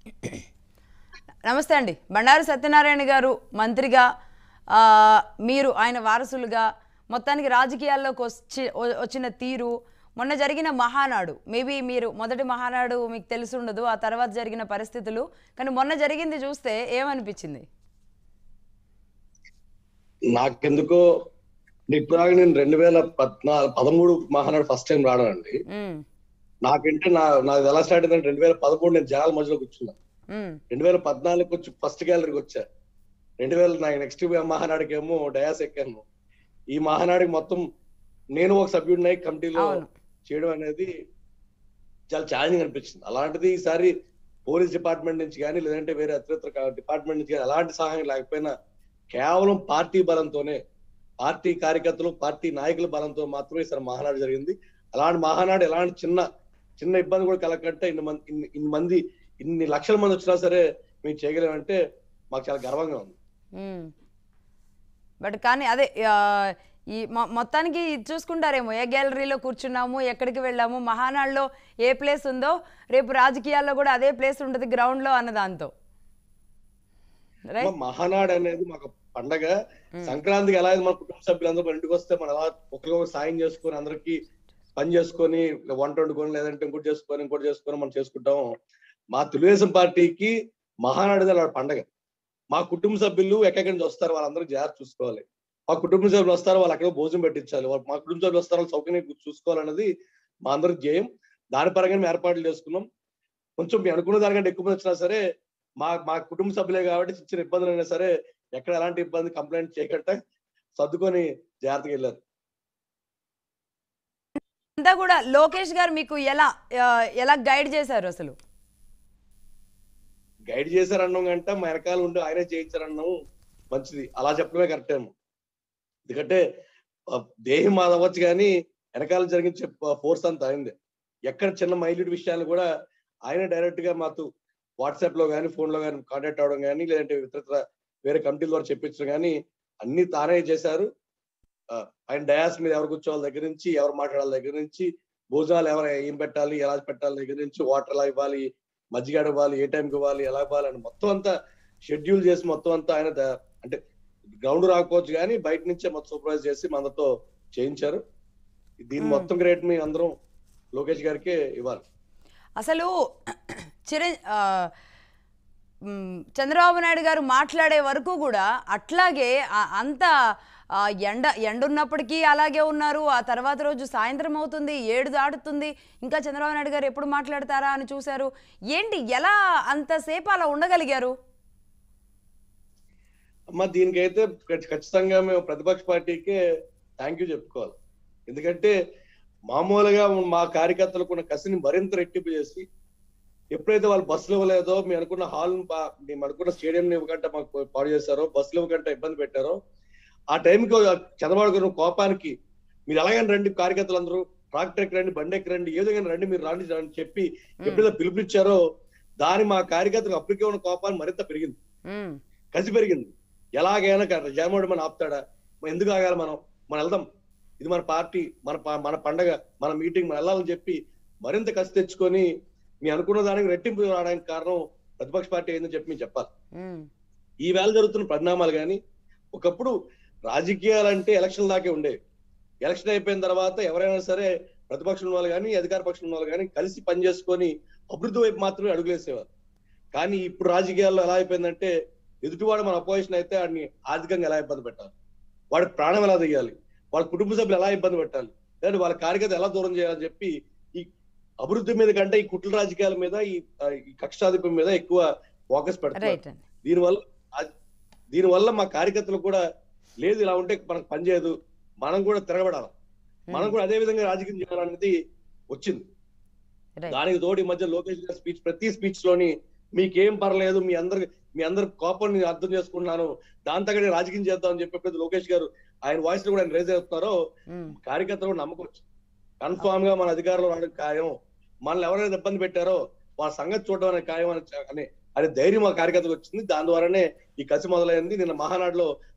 నమస్తే అండి బండారు సత్యనారాయణ గారు మంత్రిగా ఆ, మీరు ఆయన వారసులుగా మొత్తానికి రాజకీయాల్లోకి వచ్చి వ- వచ్చిన తీరు మొన్న జరిగిన మహానాడు మేబీ మీరు మొదటి మహానాడు మీకు తెలిసి ఉండదు ఆ తర్వాత జరిగిన పరిస్థితులు కానీ మొన్న జరిగింది చూస్తే ఏమనిపించింది నాకెందుకో ఇప్పుడు నేను రెండు వేల పద్నా పదమూడు మహానాడు ఫస్ట్ టైం రావడండి ఉమ్, నాకంటే నా నాకు ఎలా స్టార్ట్ అయిందంటే రెండు వేల పదమూడు నేను జనాల మధ్యలో కూర్చున్నా ఉమ్, రెండు వేల పద్నాలుగు వచ్చి ఫస్ట్ గ్యాలరీకి వచ్చా రెండు వేల నాకు నెక్స్ట్ మహానాడుకి ఏమో డయాస్ ఎక్కాను ఈ మహానాడికి మొత్తం నేను ఒక సభ్యుడినై కమిటీలో అవును చేయడం అనేది చాలా ఛాలెంజింగ్ అనిపించింది అలాంటిది ఈసారి పోలీస్ డిపార్ట్మెంట్ నుంచి కానీ లేదంటే వేరే అత్యవసర డిపార్ట్మెంట్ నుంచి కానీ ఎలాంటి సహాయం లేకపోయినా కేవలం పార్టీ బలంతోనే పార్టీ కార్యకర్తలు పార్టీ నాయకుల బలంతో మాత్రమే ఈసారి మహానాడు జరిగింది అలాంటి మహానాడు ఎలాంటి చిన్న చిన్న ఇబ్బంది కూడా కలగకంటే ఇన్ని మంది ఇన్ని ఇన్ని మంది ఇన్ని లక్షల మంది వచ్చినా సరే మేము చేయగలమంటే మాకు చాలా గర్వంగా ఉంది మ్మ్. బట్ కానీ అదే ఆ, ఈ మొ- మొత్తానికి ఇది చూసుకుంటారేమో ఏ గ్యాలరీలో కూర్చున్నాము ఎక్కడికి వెళ్ళాము మహానాడులో ఏ ప్లేస్ ఉందో రేపు రాజకీయాల్లో కూడా అదే ప్లేస్ ఉంటుంది గ్రౌండ్లో అన్న దాంతో రైట్ మా మహానాడు అనేది మాకు పండగ సంక్రాంతికి ఎలా అయితే మన కుటుంబ సభ్యులందరూ మన ఇంటికి వస్తే మనం అలా ఒకరికొకరు సాయం చేసుకొని అందరికి పని చేసుకొని వంట వండుకొని లేదంటే ఇంకోటి చేసుకొని ఇంకోటి చేసుకొని మనం చేసుకుంటాం మా తెలుగుదేశం పార్టీకి మహానాడు అలా పండగ మా కుటుంబ సభ్యులు ఎక్కడి నుంచి వస్తారు వాళ్ళందరూ జాగ్రత్త చూసుకోవాలి మా కుటుంబ సభ్యులు వస్తారు వాళ్ళు అక్కడ భోజనం పెట్టించాలి వాళ్ళు- మా కుటుంబ సభ్యులు వస్తారు వాళ్ళు సౌకర్యం చూసుకోవాలన్నది మా అందరి ధ్యేయం దాని పరంగా మేము ఏర్పాట్లు చేసుకున్నాం కొంచెం మేము అనుకున్న దానికంటే ఎక్కువ మంది వచ్చినా సరే మా మా కుటుంబ సభ్యులే కాబట్టి చిన్న ఇబ్బందులు అయినా సరే ఎక్కడ ఎలాంటి ఇబ్బంది కంప్లైంట్ చేయకుండా సర్దుకొని జాగ్రత్తగా వెళ్ళారు అంతా కూడా లోకేష్ గారు మీకు ఎలా ఆ, ఎలా గైడ్ చేశారు అసలు గైడ్ చేశారన్నాం కంటే మా వెనకాల ఉండి ఆయనే చేయించారన్నాం మంచిది అలా చెప్పడమే కరెక్ట్ ఏమో ఎందుకంటే ఆ, దేహం అవ్వచ్చు కానీ వెనకాల జరిగించే ఫోర్స్ అంతా అయింది ఎక్కడ చిన్న మైల్యూట్ విషయాలు కూడా ఆయన డైరెక్ట్ గా మాతో వాట్సాప్ లో కానీ ఫోన్ లో కానీ కాంటాక్ట్ అవడం కానీ లేదంటే ఇతరత్ర వేరే కమిటీల ద్వారా చెప్పించడం కానీ అన్ని తానే చేశారు ఆ, ఆయన డయాస్ మీద ఎవరు కూర్చోవాలి దగ్గర నుంచి ఎవరు మాట్లాడాలి దగ్గర నుంచి భోజనాలు ఎవరు ఏం పెట్టాలి ఎలా పెట్టాలి దగ్గర నుంచి వాటర్ ఎలా ఇవ్వాలి మజ్జిగ ఇవ్వాలి ఏ టైంకి ఇవ్వాలి ఎలా ఇవ్వాలి అని మొత్తం అంతా షెడ్యూల్ చేసి మొత్తం అంతా ఆయన ద- అంటే గ్రౌండ్ రాకపోవచ్చు కానీ బయట నుంచే మొత్తం సూపర్వైజ్ చేసి మనతో చేయించారు దీని మ్మ్. మొత్తం గ్రేట్ మీ అందరం లోకేష్ గారికే ఇవ్వాలి అసలు చిరం ఆ, మ్, చంద్రబాబు నాయుడు గారు మాట్లాడే వరకు కూడా అట్లాగే ఆ- అంత ఆ, ఎండ ఎండ ఉన్నప్పటికీ అలాగే ఉన్నారు ఆ తర్వాత రోజు సాయంత్రం అవుతుంది ఏడు దాటుతుంది ఇంకా చంద్రబాబు నాయుడు గారు ఎప్పుడు మాట్లాడతారా అని చూశారు ఏంటి ఎలా అంతసేపు అలా ఉండగలిగారు అమ్మ దీనికైతే ఖచ్- ఖచ్చితంగా మేము ప్రతిపక్ష పార్టీకే థ్యాంక్ యూ చెప్పుకోవాలి ఎందుకంటే మామూలుగా మా కార్యకర్తలకు ఉన్న కసిని మరింత రెట్టింపు చేసి ఎప్పుడైతే వాళ్ళు బస్సులు ఇవ్వలేదో మేము అనుకున్న హాల్ మేము అనుకున్న స్టేడియం ఇవ్వకంటే మాకు పాడు చేశారో బస్సులు ఇవ్వకంటే ఇబ్బంది పెట్టారో ఆ టైంకి చంద్రబాబు గారు కోపానికి మీరు ఎలాగైనా రండి కార్యకర్తలు అందరూ ట్రాక్టర్ ఎక్కి రండి బండి ఎక్కి రండి ఏదో కానీ రండి మీరు రండి అని చెప్పి ఎప్పుడైతే పిలుపునిచ్చారో దాని మా కార్యకర్తలకు అప్పటికే ఉన్న కోపాన్ని మరింత పెరిగింది మ్, కసి పెరిగింది ఎలాగైనా క- జగన్మోహన్ మనం ఆపుతాడా మనం ఎందుకు ఆగాలి మనం మనం వెళ్దాం ఇది మన పార్టీ మన ప- మన పండగ మన మీటింగ్ మనం వెళ్ళాలని చెప్పి మరింత కసి తెచ్చుకొని మీ అనుకున్న దానికి రెట్టింపు రావడానికి కారణం ప్రతిపక్ష పార్టీ ఏందని చెప్పి మేము చెప్పాలి మ్, ఈ వేళ జరుగుతున్న పరిణామాలు కానీ ఒకప్పుడు రాజకీయాలంటే ఎలక్షన్ దాకే ఉండేవి ఎలక్షన్ అయిపోయిన తర్వాత ఎవరైనా సరే ప్రతిపక్షం ఉన్న వాళ్ళు కానీ అధికార పక్షం ఉన్న వాళ్ళు కానీ కలిసి పనిచేసుకొని అభివృద్ధి వైపు మాత్రమే అడుగులేసేవారు కానీ ఇప్పుడు రాజకీయాల్లో ఎలా అయిపోయిందంటే ఎదుటివాడు మన అపోజిషన్ అయితే వాడిని ఆర్థికంగా ఎలా ఇబ్బంది పెట్టాలి వాడి ప్రాణం ఎలా తీయాలి వాళ్ళ కుటుంబ సభ్యులు ఎలా ఇబ్బంది పెట్టాలి లేదంటే వాళ్ళ కార్యకర్త ఎలా దూరం చేయాలని చెప్పి ఈ అభివృద్ధి మీద కంటే ఈ కుట్ల రాజకీయాల మీద ఈ ఆ, ఈ కక్షాధిపం మీద ఎక్కువ ఫోకస్ పెడతారు రైట్ అండి దీనివల్ల ఆ- దీనివల్ల మా కార్యకర్తలు కూడా లేదు ఇలా ఉంటే మనకు పనిచేయదు మనం కూడా తిరగబడాలి మనం కూడా అదే విధంగా రాజకీయం చేయాలనేది వచ్చింది రైట్ దానికి తోడు ఈ మధ్య లోకేష్ గారి స్పీచ్ ప్రతి స్పీచ్ లోని మీకేం పర్లేదు మీ అందరి మీ అందరి కోపం నేను అర్థం చేసుకున్నాను దాని తగ్గ నేను రాజకీయం చేద్దాం అని చెప్పి ఎప్పుడైతే లోకేష్ గారు ఆయన వాయిస్ లో కూడా ఆయన రేజ్ అవుతున్నారో మ్, కార్యకర్తలు కూడా నమ్మకం వచ్చింది కన్ఫామ్ గా మన అధికారంలో రావడం ఖాయం మనల్ని ఎవరైనా ఇబ్బంది పెట్టారో వాళ్ళ సంగతి చూడడం అనే ఖాయం అని అనే అనే ధైర్యం మా కార్యకర్తలకు వచ్చింది దాని ద్వారానే ఈ కసి మొదలైంది నిన్న మహానాడులో